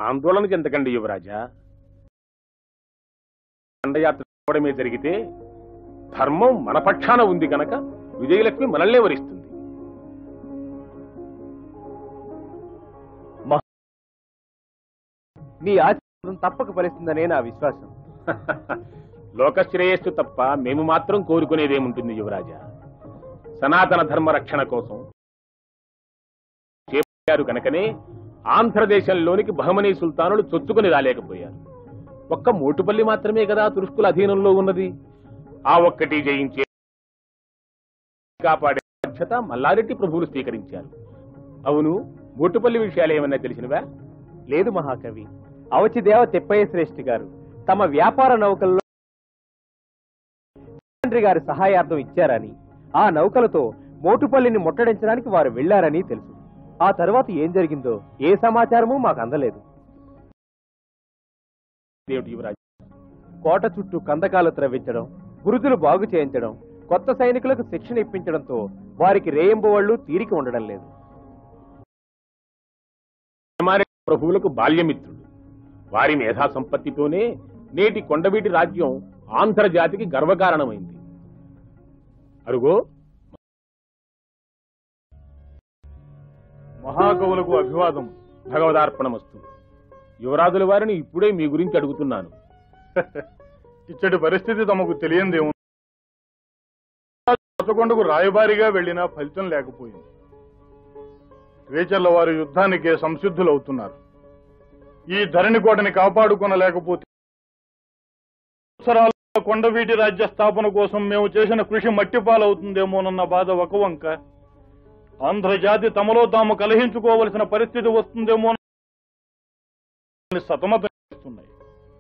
ఆందోళన చెందకండి యువరాజా దండయాత్ర పోవడమే జరిగితే ధర్మం మన పక్షాన ఉంది గనక విజయలక్ష్మి మనల్నే వరిస్తుంది మీ ఆశీర్వాదం తప్పక ఫలిస్తుందనే నా విశ్వాసం లోకశ్రేయస్సు తప్ప మేము మాత్రం కోరుకునేదేముంటుంది యువరాజా సనాతన ధర్మ రక్షణ కోసం చేపట్టారు కనుకనే ఆంధ్రదేశంలోనికి బహమనీ సుల్తానులు చొచ్చుకుని రాలేకపోయారు ఒక్క మోటుపల్లి మాత్రమే కదా తురుష్కుల అధీనంలో ఉన్నది ఆ ఒక్కటి జయించే కాపాడే బాధ్యత మల్లారెడ్డి ప్రభువులు స్వీకరించారు అవును మోటుపల్లి విషయాలు ఏమన్నా తెలిసినవా లేదు మహాకవి అవచిదేవ తెప్పయ్య శ్రేష్ఠి గారు తమ వ్యాపార నౌకల్లో తండ్రి గారి సహాయార్థం ఇచ్చారని ఆ నౌకలతో మోటుపల్లిని ముట్టడించడానికి వారు వెళ్లారని తెలుసు ఆ తర్వాత ఏం జరిగిందో ఏ సమాచారము మాకు అందలేదు దేవుడి యువరాజు కోట చుట్టూ కందకాలు త్రవ్వించడం బురుజులు బాగు చేయించడం కొత్త సైనికులకు శిక్షణ ఇప్పించడంతో వారికి రేయింబవళ్లు తీరిక ఉండడం లేదు కుమారెడ్డి ప్రభువులకు బాల్యమిత్రుడు వారి మేధా సంపత్తితోనే నేటి కొండవీటి రాజ్యం ఆంధ్ర జాతికి గర్వకారణమైంది అరుగో మహాకవులకు అభివాదం భగవదార్పణమస్తు యువరాజుల వారిని ఇప్పుడే మీ గురించి అడుగుతున్నాను ఇచ్చటి పరిస్థితి తమకు తెలియందేమో కొత్తకొండకు రాయబారిగా వెళ్లినా ఫలితం లేకపోయింది రేచర్ల వారు యుద్ధానికే సంసిద్ధులవుతున్నారు ఈ ధరణి కోటని కాపాడుకొనలేకపోతే సంవత్సరాల కొండవీటి రాజ్య స్థాపన కోసం మేము చేసిన కృషి మట్టిపాలవుతుందేమోనన్న బాధ ఒక వంక ఆంధ్రజాతి తమలో తాము కలహించుకోవలసిన పరిస్థితి వస్తుందేమో సతమతం చేస్తున్నాయి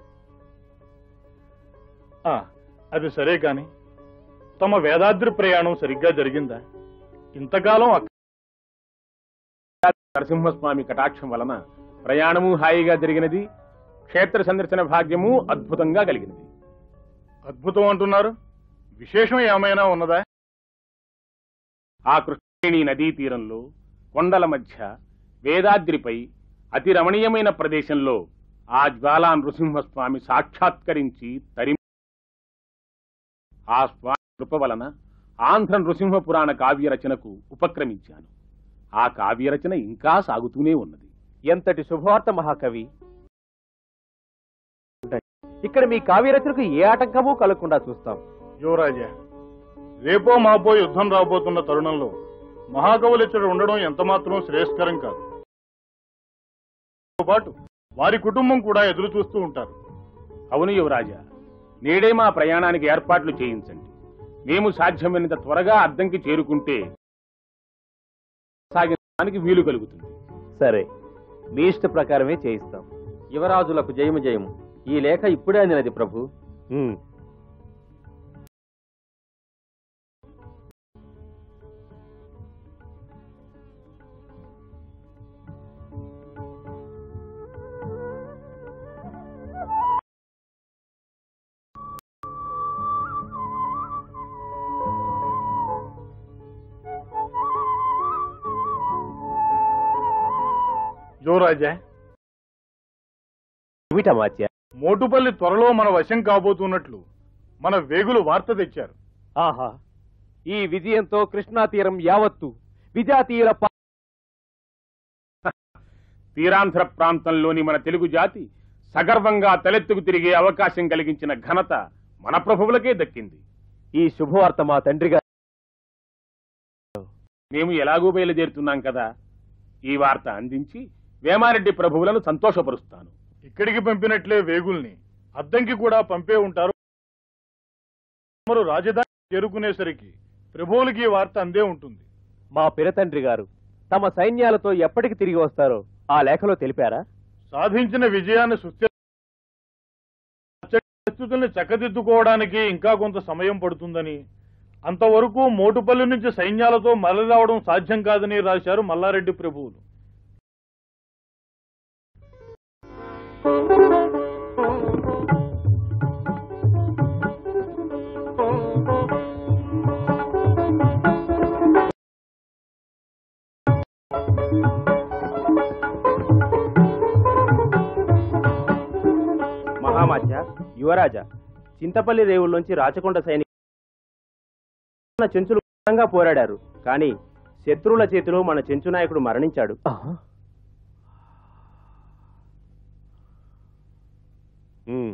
ఆ, అది సరే కాని తమ వేదాద్రి ప్రయాణం సరిగ్గా జరిగిందా ఇంతకాలం అక్క- నరసింహస్వామి కటాక్షం వలన ప్రయాణము హాయిగా జరిగినది క్షేత్ర సందర్శన భాగ్యము అద్భుతంగా కలిగినది అద్భుతం అంటున్నారు విశేషం ఏమైనా ఉన్నదా ఆ కృష్ణవేణి నదీ తీరంలో కొండల మధ్య వేదాద్రిపై అతి రమణీయమైన ప్రదేశంలో ఆ జ్వాలా నృసింహస్వామి సాక్షాత్కరించి తరి ఆ స్వామి కృప వలన ఆంధ్ర నృసింహ పురాణ కావ్య రచనకు ఉపక్రమించాను ఆ కావ్య రచన ఇంకా సాగుతూనే ఉన్నది ఎంతటి శుభవార్త మహాకవి ఇక్కడ మీ కావ్య రచనకు ఏ ఆటంకము కలగకుండా చూస్తాం యువరాజా రేపో మాపో యుద్ధం రాబోతున్న తరుణంలో మహాకవులు ఇక్కడ ఉండడం ఎంతమాత్రం శ్రేయస్కరం కాదు తో పాటు వారి కుటుంబం కూడా ఎదురు చూస్తూ ఉంటారు అవును యువరాజా నేడే మా ప్రయాణానికి ఏర్పాట్లు చేయించండి మేము సాధ్యమైనంత త్వరగా అద్దంకి చేరుకుంటే సాగించడానికి వీలు కలుగుతుంది సరే మీ ఇష్ట ప్రకారమే చేయిస్తాం యువరాజులకు జయము జయము ఈ లేఖ ఇప్పుడే అందినది ప్రభు ఉమ్. యువరాజా ఏమిటా మాత్య మోటుపల్లి త్వరలో మన వశం కాబోతున్నట్లు మన వేగులు వార్త తెచ్చారు ఆహా ఈ విజయంతో కృష్ణా తీరం యావత్తు విజాతీయుల పా- తీరాంధ్ర ప్రాంతంలోని మన తెలుగు జాతి సగర్వంగా తలెత్తుకు తిరిగే అవకాశం కలిగించిన ఘనత మన ప్రభువులకే దక్కింది ఈ శుభవార్త మా తండ్రి గారు మేము ఎలాగూ బయలుదేరుతున్నాం కదా ఈ వార్త అందించి వేమారెడ్డి ప్రభువులను సంతోషపరుస్తాను ఇక్కడికి పంపినట్లే వేగుల్ని అద్దంకి కూడా పంపే ఉంటారు మరి రాజధాని చేరుకునేసరికి ప్రభువులకి ఈ వార్త అందే ఉంటుంది మా పిరతండ్రి గారు తమ సైన్యాలతో ఎప్పటికి తిరిగి వస్తారో ఆ లేఖలో తెలిపారా సాధించిన విజయాన్ని సుస్థిర పరిస్థితుల్ని చక్కదిద్దుకోవడానికి ఇంకా కొంత సమయం పడుతుందని అంతవరకు మోటుపల్లి నుంచి సైన్యాలతో మరలి రావడం సాధ్యం కాదని రాశారు మల్లారెడ్డి ప్రభువులు అమాత్య యువరాజ చింతపల్లి రేవుల్లోంచి రాచకొండ సైనిక చెంచులు ఘోరంగా పోరాడారు కానీ శత్రువుల చేతిలో మన చెంచు నాయకుడు మరణించాడు ఉమ్.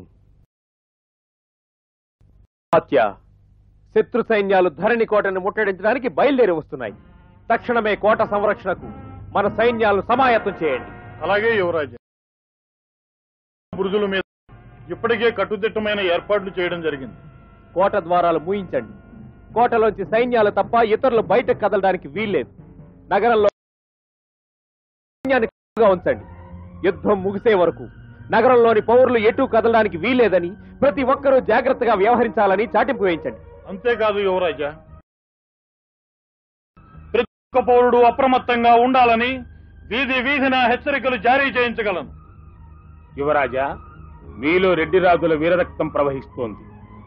హత్య శత్రు సైన్యాలు ధరణి కోటను ముట్టడించడానికి బయలుదేరి వస్తున్నాయి తక్షణమే కోట సంరక్షణకు మన సైన్యాలను సమాయత్తం చేయండి అలాగే యువరాజా బురుజుల మీద ఇప్పటికే కట్టుదిట్టమైన ఏర్పాట్లు చేయడం జరిగింది కోట ద్వారాలు మూయించండి కోటలోంచి సైన్యాలు తప్ప ఇతరులు బయటకు కదలడానికి వీల్లేదు నగరంలో సైన్యాన్ని కట్టుగా ఉంచండి యుద్ధం ముగిసే వరకు నగరంలోని పౌరులు ఎటు కదలడానికి వీల్లేదని ప్రతి ఒక్కరూ జాగ్రత్తగా వ్యవహరించాలని చాటింపు వేయించండి అంతేకాదు యువరాజా ప్రతి ఒక్క పౌరుడు అప్రమత్తంగా ఉండాలని వీధి వీధిన హెచ్చరికలు జారీ చేయించగలను యువరాజా మీలో రెడ్డి రాజుల వీరరక్తం ప్రవహిస్తోంది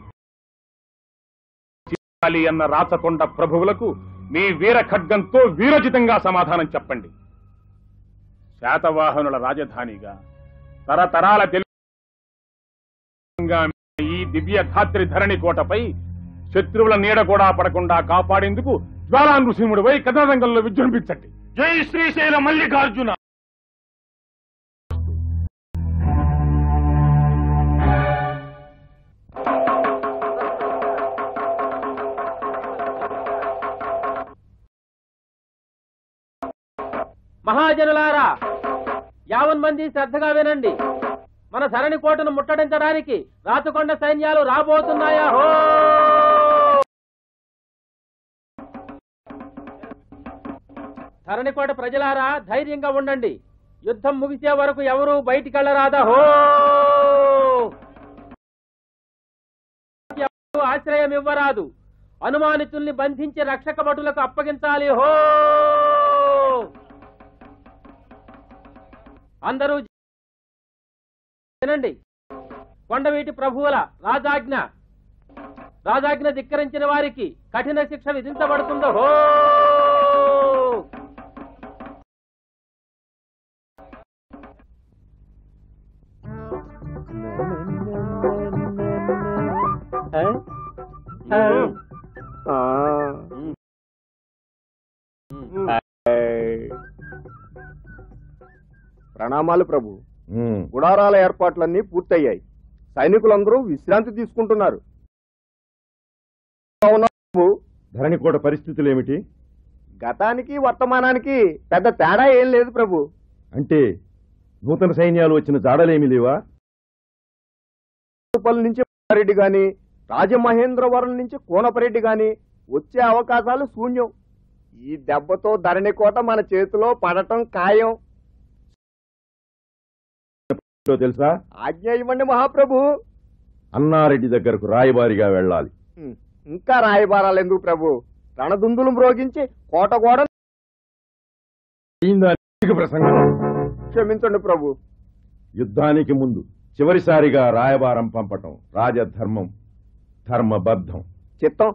చిత్రాలి అన్న రాచకొండ ప్రభువులకు మీ వీర ఖడ్గంతో వీరోచితంగా సమాధానం చెప్పండి శాతవాహనుల రాజధానిగా తరతరాల తెలుగుగా ఈ దివ్య ధాత్రి ధరణి కోటపై శత్రువుల నీడ కూడా పడకుండా కాపాడేందుకు జ్వాలా నృసింహుడిపై కథారంగంలో విజృంభించండి జై శ్రీశైల మల్లికార్జున మహాజనులారా యావన్ మంది శ్రద్ధగా వినండి మన సరణి కోటను ముట్టడించడానికి రాచకొండ సైన్యాలు రాబోతున్నాయా హో ధరణికోట ప్రజలారా ధైర్యంగా ఉండండి యుద్ధం ముగిసే వరకు ఎవరూ బయటికి వెళ్ళరాదా హో ఎవరూ ఆశ్రయం ఇవ్వరాదు అనుమానితుల్ని బంధించి రక్షక భటులకు అప్పగించాలి హో అందరూ వినండి కొండవీటి ప్రభువుల రాజాజ్ఞ రాజాజ్ఞ ధిక్కరించిన వారికి కఠిన శిక్ష విధించబడుతుందో హో ప్రణామాలు ప్రభు గుడారాల ఏర్పాట్లన్నీ పూర్తయ్యాయి సైనికులందరూ విశ్రాంతి తీసుకుంటున్నారు అవునా ప్రభు? ధరణికోట పరిస్థితులు ఏమిటి గతానికి వర్తమానానికి పెద్ద తేడా ఏం లేదు ప్రభు అంటే నూతన సైన్యాలు వచ్చిన జాడలేమి లేవా తిరుపతి నుంచి రెడ్డి గాని రాజమహేంద్రవరం నుంచి కోనపరెడ్డి గాని వచ్చే అవకాశాలు శూన్యం ఈ దెబ్బతో ధరణి కోట మన చేతిలో పడటం ఖాయం ఏంటో తెలుసా ఆజ్ఞ ఇవ్వండి మహాప్రభు అన్నారెడ్డి దగ్గరకు రాయబారిగా వెళ్ళాలి హ్మ్. ఇంకా రాయబారాలు ఎందుకు ప్రభు రణదుందులు మ్రోగించి కోట గోడ అయిందా నీకు ప్రసంగం క్షమించండి ప్రభు యుద్ధానికి ముందు చివరిసారిగా రాయబారం పంపటం రాజధర్మం ధర్మబద్ధం చిత్తం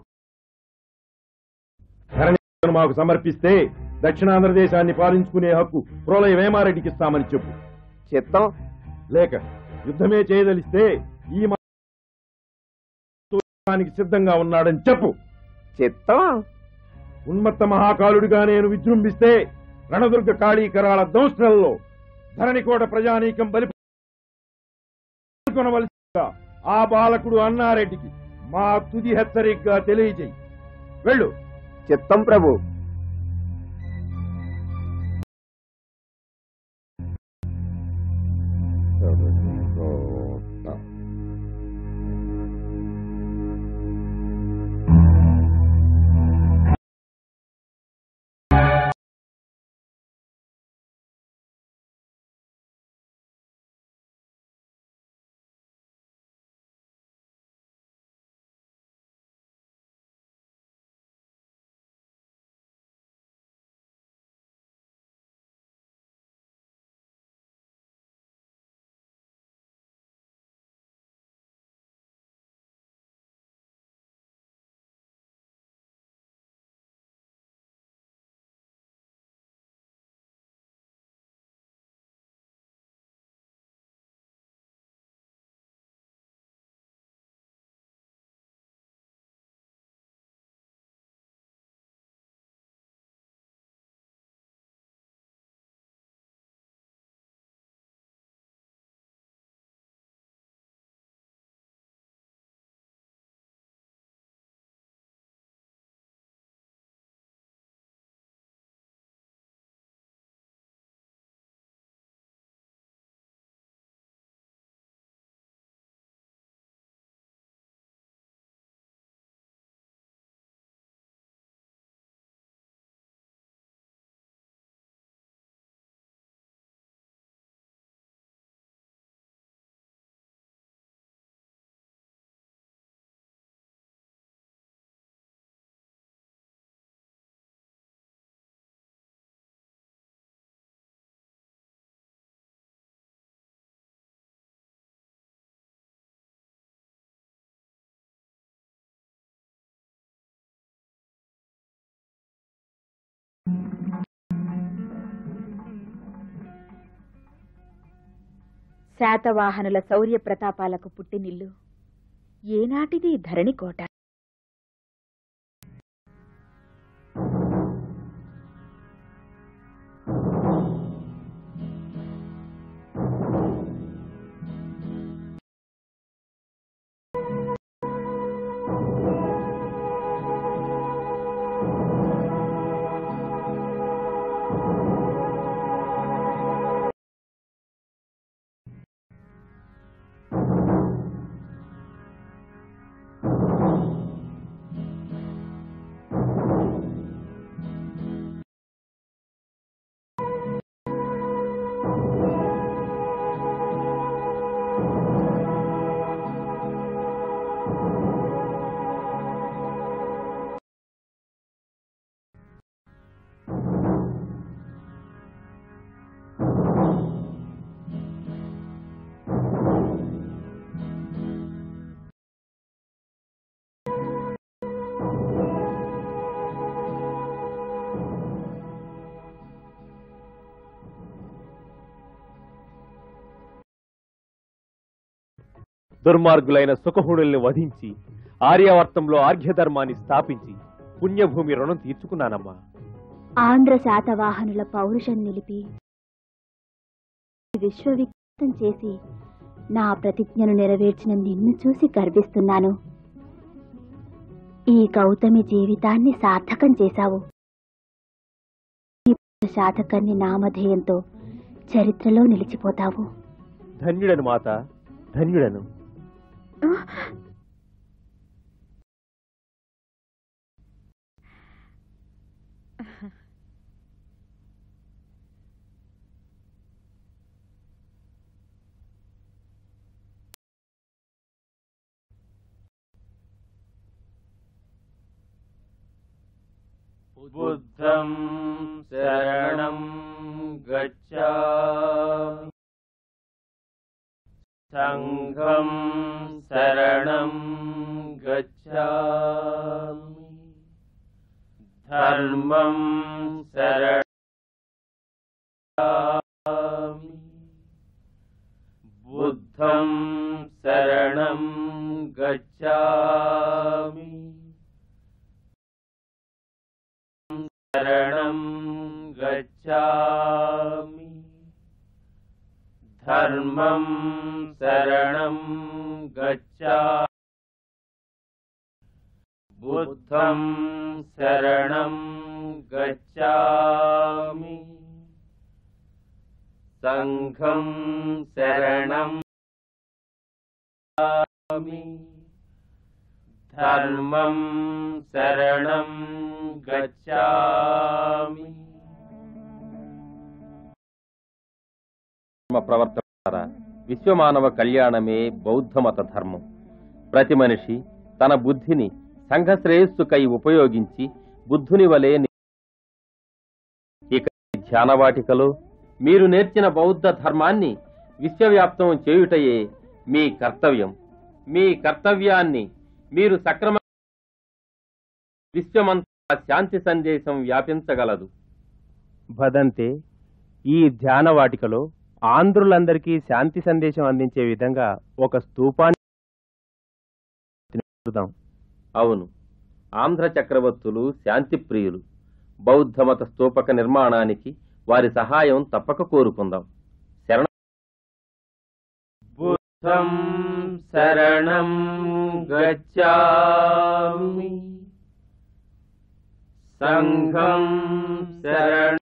ధరణిని మాకు సమర్పిస్తే దక్షిణాంధ్రదేశాన్ని పాలించుకునే హక్కు ప్రోలయ వేమారెడ్డికి ఇస్తామని చెప్పు చిత్తం లేక యుద్ధమే చేయదలిస్తే ఈ మా- యుద్ధానికి సిద్ధంగా ఉన్నాడని చెప్పు చిత్తం ఉన్మత్త మహాకాలుడిగా నేను విజృంభిస్తే రణదుర్గ కాళీకరాల దంశలలో ధరణికోట ప్రజానీకం బలి కొనవలసిందిగా ఆ బాలకుడు అన్నారెడ్డికి మా తుది హెచ్చరికగా తెలియజేయి వెళ్ళు చిత్తం ప్రభు శాతవాహనుల శౌర్య ప్రతాపాలకు పుట్టినిల్లు ఏనాటిది ధరణికోట దుర్మార్గులైన సుఖహుడుల్ని వధించి ఆర్యావర్తంలో ఆర్ఘ్యధర్మాన్ని స్థాపించి పుణ్యభూమి రుణం తీర్చుకున్నానమ్మా ఆంధ్ర శాతవాహనుల పౌరుషం నిలిపి విశ్వవిఖ్యాతం చేసి నా ప్రతిజ్ఞను నెరవేర్చిన నిన్ను చూసి గర్విస్తున్నాను ఈ గౌతమి జీవితాన్ని సార్థకం చేశావు ఈ శాతకర్ణి నామధేయంతో చరిత్రలో నిలిచిపోతావు ధన్యుడను మాత ధన్యుడను బుద్ధం శరణం గచ్ఛామి సంఘం శరణం గచ్ఛామి ధర్మం శరణామి బుద్ధం శరణం గచ్ఛామి శరణం గచ్ఛామి ధర్మం శరణం గచ్ఛామి బుద్ధం శరణం గచ్ఛామి సంఘం శరణం గచ్ఛామి ధర్మం శరణం గచ్ఛామి ధర్మ ప్రవర్తన విశ్వమానవ కళ్యాణమే బౌద్ధమత ధర్మం ప్రతి మనిషి తన బుద్ధిని సంఘ శ్రేయస్సుకై ఉపయోగించి బుద్ధుని వలె ని- ఇక ఈ ధ్యానవాటికలో మీరు నేర్చిన బౌద్ధ ధర్మాన్ని విశ్వవ్యాప్తం చేయుటయే మీ కర్తవ్యం మీ కర్తవ్యాన్ని మీరు సక్రమ విశ్వమంతా శాంతి సందేశం వ్యాపించగలదు భదంతే ఈ ధ్యాన వాటికలో ఆంధ్రులందరికీ శాంతి సందేశం అందించే విధంగా ఒక స్తూపాన్ని నిర్మిద్దాం. అవును ఆంధ్ర చక్రవర్తులు శాంతి ప్రియులు బౌద్ధమత స్తూపక నిర్మాణానికి వారి సహాయం తప్పక కోరుకుందాం శరణ బుద్ధం శరణం గచ్ఛామి సంఘం శరణామి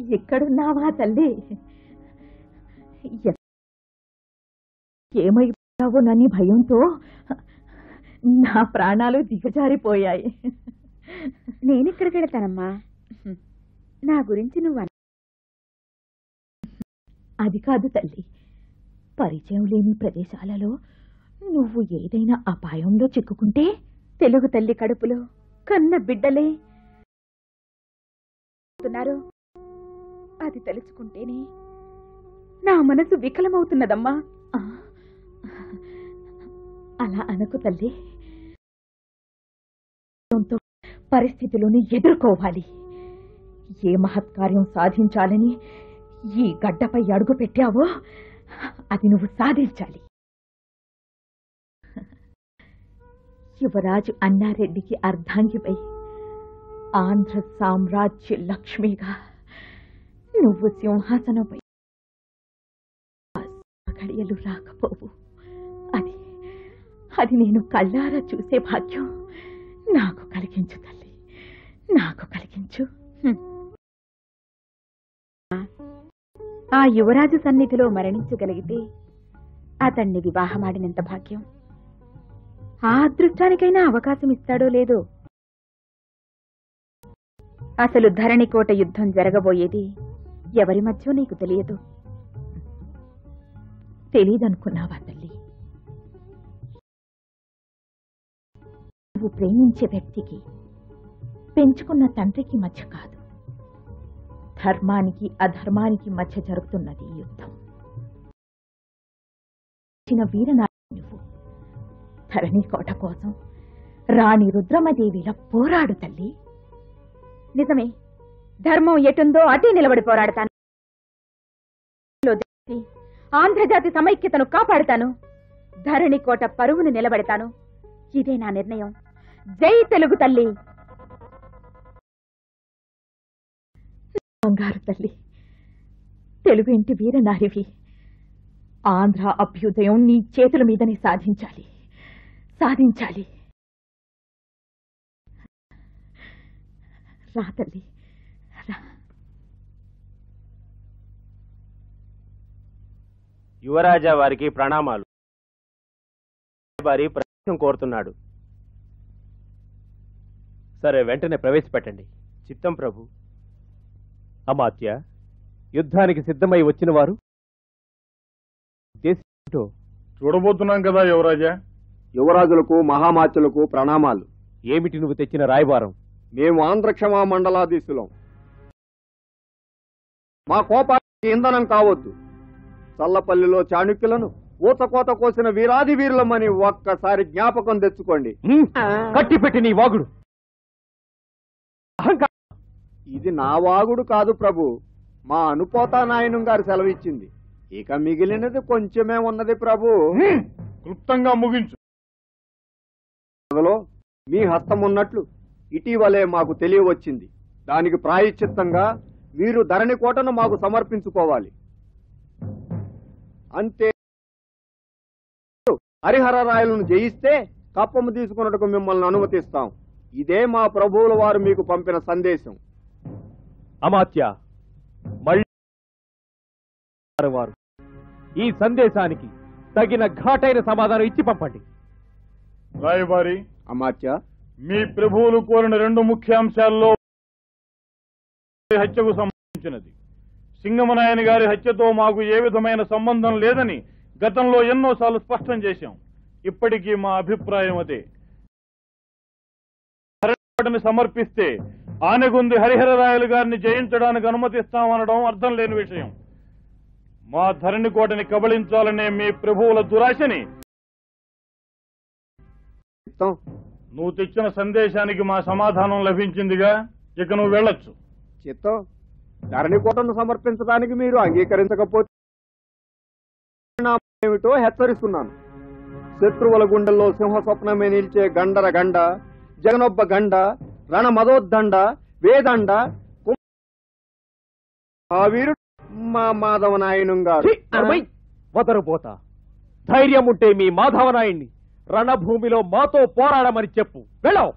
ఇక్కడున్నావా తల్లి ఎ- ఏమైపోయావు అవునని భయంతో నా ప్రాణాలు దిగజారిపోయాయి నేనెక్కడికి వెళతానమ్మా నా గురించి నువ్వు అన్న- అది కాదు తల్లి పరిచయం లేని ప్రదేశాలలో నువ్వు ఏదైనా అపాయంలో చిక్కుకుంటే తెలుగు తల్లి కడుపులో కన్న బిడ్డలే ఉన్నారు. అది తలుచుకుంటేనే నా మనసు వికలమవుతున్నదమ్మా ఆ, అలా అనకు తల్లి తో పరిస్థితులను ఎదుర్కోవాలి ఏ మహత్కార్యం సాధించాలని ఈ గడ్డపై అడుగు పెట్టావో అది నువ్వు సాధించాలి యువరాజు అన్నారెడ్డికి అర్ధాంగిపై ఆంధ్ర సామ్రాజ్య లక్ష్మిగా నువ్వు సింహాసనంపై గడియలు రాకపోవు అది అది నేను కళ్ళారా చూసే భాగ్యం నాకు కలిగించు తల్లి నాకు కలిగించు ఆ యువరాజు సన్నిధిలో మరణించగలిగితే అతన్ని వివాహమాడినంత భాగ్యం ఆ అదృష్టానికైనా అవకాశం ఇస్తాడో లేదో అసలు ధరణికోట యుద్ధం జరగబోయేది ఎవరి మధ్య నీకు తెలియదు తెలీదనుకున్నావా తల్లి నువ్వు ప్రేమించే వ్యక్తికి పెంచుకున్న తండ్రికి మధ్య కాదు ధర్మానికి అధర్మానికి మధ్య జరుగుతున్నది ఈ యుద్ధం చిన్న వీరనారి నువ్వు ధరణి కోట కోసం రాణి రుద్రమదేవిలా పోరాడు తల్లి నిజమే ధర్మం ఎటుందో అటే నిలబడి పోరాడతాను లో దేశి, ఆంధ్రజాతి సమైక్యతను కాపాడుతాను ధరణి కోట పరువును నిలబెడతాను ఇదే నా నిర్ణయం జై తెలుగు తల్లి బంగారు తల్లి తెలుగు ఇంటి వీరనారివి ఆంధ్ర అభ్యుదయం నీ చేతుల మీదనే సాధించాలి సాధించాలి రా తల్లి రా యువరాజా వారికి ప్రణామాలు వారి ప్రవేశం కోరుతున్నాడు సరే వెంటనే ప్రవేశపెట్టండి చిత్తం ప్రభు అమాత్య యుద్ధానికి సిద్ధమై వచ్చిన వారు ఉద్దేశంతో చూడబోతున్నాం కదా యువరాజా యువరాజులకు మహామాత్యులకు ప్రణామాలు ఏమిటి నువ్వు తెచ్చిన రాయబారం మేము ఆంధ్రక్షమా మండలాధీశులం మా కోపానికి ఇంధనం కావద్దు చల్లపల్లిలో చాణుక్యులను ఊతకోత కోసిన వీరాది వీరులమని ఒక్కసారి జ్ఞాపకం తెచ్చుకోండి హ్మ్? కట్టిపెట్టి నీ వాగుడు అహంకారం ఇది నా వాగుడు కాదు ప్రభు మా అనుపోతా నాయనం గారు సెలవిచ్చింది ఇక మిగిలినది కొంచెమే ఉన్నది ప్రభు క్లుప్తంగా ముగించు అందులో మీ హస్తం ఉన్నట్లు ఇటీవలే మాకు తెలియవచ్చింది దానికి ప్రాయశ్చిత్తంగా మీరు ధరణి కోటను మాకు సమర్పించుకోవాలి అంతే హరిహర రాయలను జయిస్తే కప్పము తీసుకున్నట్టుకు మిమ్మల్ని అనుమతిస్తాం ఇదే మా ప్రభువుల వారు మీకు పంపిన సందేశం అమాత్య మళ్ళీ వారు ఈ సందేశానికి తగిన ఘాటైన సమాధానం ఇచ్చి పంపండి రాయబారి అమాత్య మీ ప్రభువులు కోరిన రెండు ముఖ్యాంశాల్లో హత్యకు సంబంధించినది సింగమనాయని గారి హత్యతో మాకు ఏ విధమైన సంబంధం లేదని గతంలో ఎన్నోసార్లు స్పష్టం చేశాం ఇప్పటికీ మా అభిప్రాయం అదే హరిహరని సమర్పిస్తే ఆనెగుంది హరిహర రాయలు గారిని జయించడానికి అనుమతిస్తామనడం అర్థం లేని విషయం మా ధరణి కోటని కబళించాలనే మీ ప్రభువుల దురాశని చిత్తం నువ్వు తెచ్చిన సందేశానికి మా సమాధానం లభించిందిగా ఇక నువ్వు వెళ్ళొచ్చు చిత్తం ధరణి కోటను సమర్పించడానికి మీరు అంగీకరించకపోతే పరిణామం ఏమిటో హెచ్చరిస్తున్నాను శత్రువుల గుండెల్లో సింహ స్వప్నమే నిలిచే గండర గండ జగనొబ్బ గండ రణ మదోద్దండ వేదండ కు- ఆ వీరుడు మా మాధవ నాయనం గారు ఛీ, అరవై! వదరుపోతా ధైర్యం ఉంటే మీ మాధవనాయుణ్ణి రణభూమిలో మాతో పోరాడమని చెప్పు వెళ్ళావు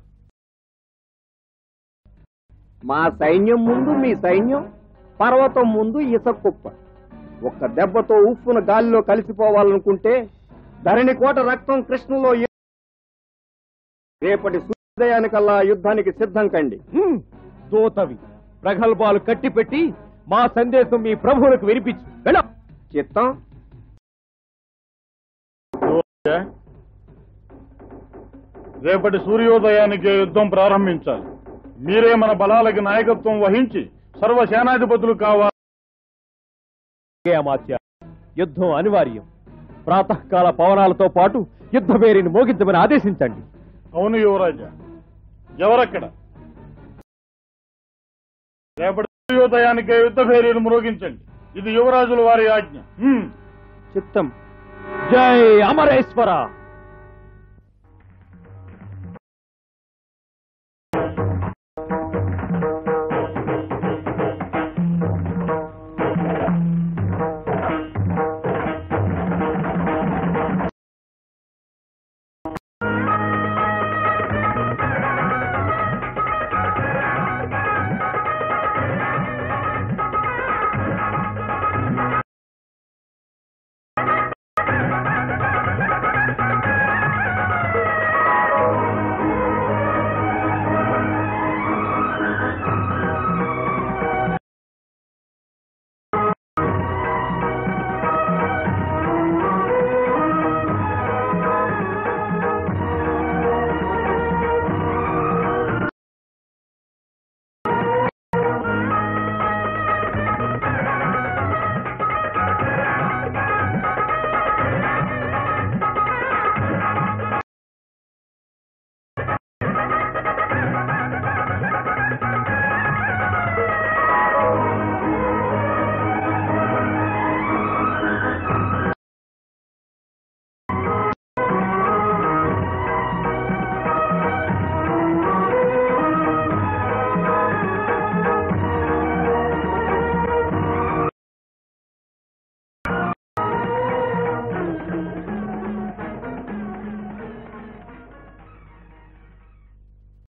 మా సైన్యం ముందు మీ సైన్యం పర్వతం ముందు ఇసకుప్ప ఒక్క దెబ్బతో ఉప్పున గాలిలో కలిసిపోవాలనుకుంటే ధరణి కోట రక్తం కృష్ణలో ఏ- రేపటి సూర్యోదయానికల్లా యుద్ధానికి సిద్ధం కండి హ్మ్. దోతవి ప్రగల్భాలు కట్టిపెట్టి మా సందేశం మీ ప్రభువులకు వినిపించు వెళ్ళ చిత్తం యువరాజా, రేపటి సూర్యోదయానికి యుద్ధం ప్రారంభించాలి మీరే మన బలాలకి నాయకత్వం వహించి సర్వ సేనాధిపతులు కావాలి అమాత్య యుద్ధం అనివార్యం ప్రాతకాల పవనాలతో పాటు యుద్ధ పేరిని మోగించమని ఆదేశించండి అవును యువరాజా ఎవరక్కడ రేపటి సూర్యోదయానికే యుద్ధ భేరీని మ్రోగించండి ఇది యువరాజుల వారి ఆజ్ఞ హ్మ్. చిత్తం జై అమరేశ్వర